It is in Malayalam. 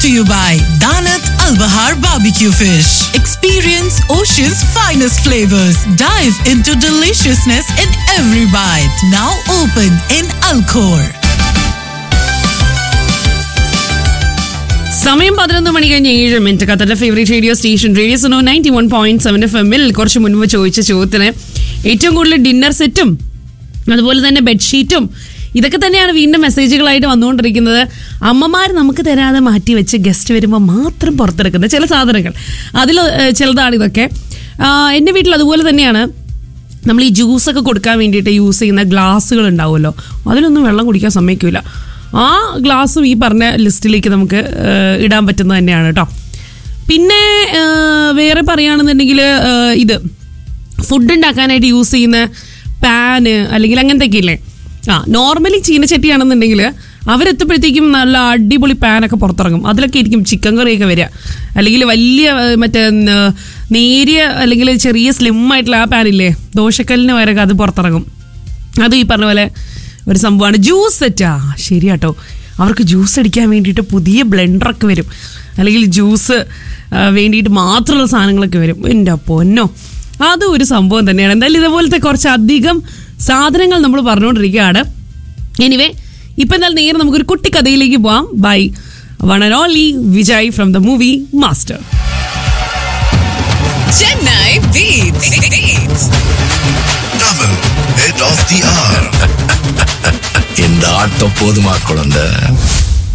to you by Danat Al Bahar Barbecue Fish. Experience ocean's finest flavors. Dive into deliciousness in every bite. Now open in Alcor. സമയം പതിനൊന്ന് മണി കഴിഞ്ഞ് ഏഴ് മിനിറ്റ് ഖത്തറിന്റെ favourite radio station radio Suno ninety one point seven F എമ്മിൽ കുറച്ച് മുൻപ് ചോദിച്ച ചോദ്യത്തിന് ഏറ്റവും കൂടുതൽ ഡിന്നർ സെറ്റും അതുപോലെ തന്നെ ബെഡ്ഷീറ്റും ഇതൊക്കെ തന്നെയാണ് വീണ്ടും മെസ്സേജുകളായിട്ട് വന്നുകൊണ്ടിരിക്കുന്നത് അമ്മമാർ നമുക്ക് തരാതെ മാറ്റി വെച്ച് ഗസ്റ്റ് വരുമ്പോൾ മാത്രം പുറത്തെടുക്കുന്ന ചില സാധനങ്ങൾ അതിൽ ഏഹ്, ചിലതാണ് ഇതൊക്കെ ആ, എൻ്റെ വീട്ടിൽ അതുപോലെ തന്നെയാണ് നമ്മൾ ഈ ജ്യൂസൊക്കെ കൊടുക്കാൻ വേണ്ടിയിട്ട് യൂസ് ചെയ്യുന്ന ഗ്ലാസ്സുകൾ ഉണ്ടാവുമല്ലോ അതിലൊന്നും വെള്ളം കുടിക്കാൻ സമ്മതിക്കില്ല ആ ഗ്ലാസ്സും ഈ പറഞ്ഞ ലിസ്റ്റിലേക്ക് നമുക്ക് ഏഹ്, ഇടാൻ പറ്റുന്നത് തന്നെയാണ് കേട്ടോ പിന്നെ ഏഹ്, വേറെ പറയുകയാണെന്നുണ്ടെങ്കിൽ ഏഹ്, ഇത് ഫുഡ് ഉണ്ടാക്കാനായിട്ട് യൂസ് ചെയ്യുന്ന പാന് അല്ലെങ്കിൽ അങ്ങനത്തെയൊക്കെ ഇല്ലേ ആ നോർമലി ചീനച്ചട്ടിയാണെന്നുണ്ടെങ്കിൽ അവരെത്തുമ്പോഴത്തേക്കും നല്ല അടിപൊളി പാനൊക്കെ പുറത്തിറങ്ങും അതിലൊക്കെ ആയിരിക്കും ചിക്കൻ കറിയൊക്കെ വരിക അല്ലെങ്കിൽ വലിയ ഏഹ്, മറ്റേ ഏഹ്, നേരിയ അല്ലെങ്കിൽ ചെറിയ സ്ലിം ആയിട്ടുള്ള ആ പാനില്ലേ ദോശക്കല്ലിന് വരൊക്കെ അത് പുറത്തിറങ്ങും അത് ഈ പറഞ്ഞ പോലെ ഒരു സംഭവമാണ് ജ്യൂസ് സെറ്റാ ശരിയാട്ടോ അവർക്ക് ജ്യൂസ് അടിക്കാൻ വേണ്ടിയിട്ട് പുതിയ ബ്ലെൻഡറൊക്കെ വരും അല്ലെങ്കിൽ ജ്യൂസ് ആ, വേണ്ടിയിട്ട് മാത്രമുള്ള സാധനങ്ങളൊക്കെ വരും എൻ്റെ പൊന്നോ അതും ഒരു സംഭവം തന്നെയാണ് എന്തായാലും ഇതേപോലത്തെ കുറച്ച് അധികം സാധനങ്ങൾ നമ്മൾ പറഞ്ഞുകൊണ്ടിരിക്കുകയാണ് എനിവേ ഇപ്പം എന്തായാലും നേരെ നമുക്കൊരു കുട്ടി കഥയിലേക്ക് പോവാം by one and only Vijay from the movie Master Chennai Beats. Beats. Tamil, head of the hour. இந்த ஆட்டம் போதுமா குழந்தை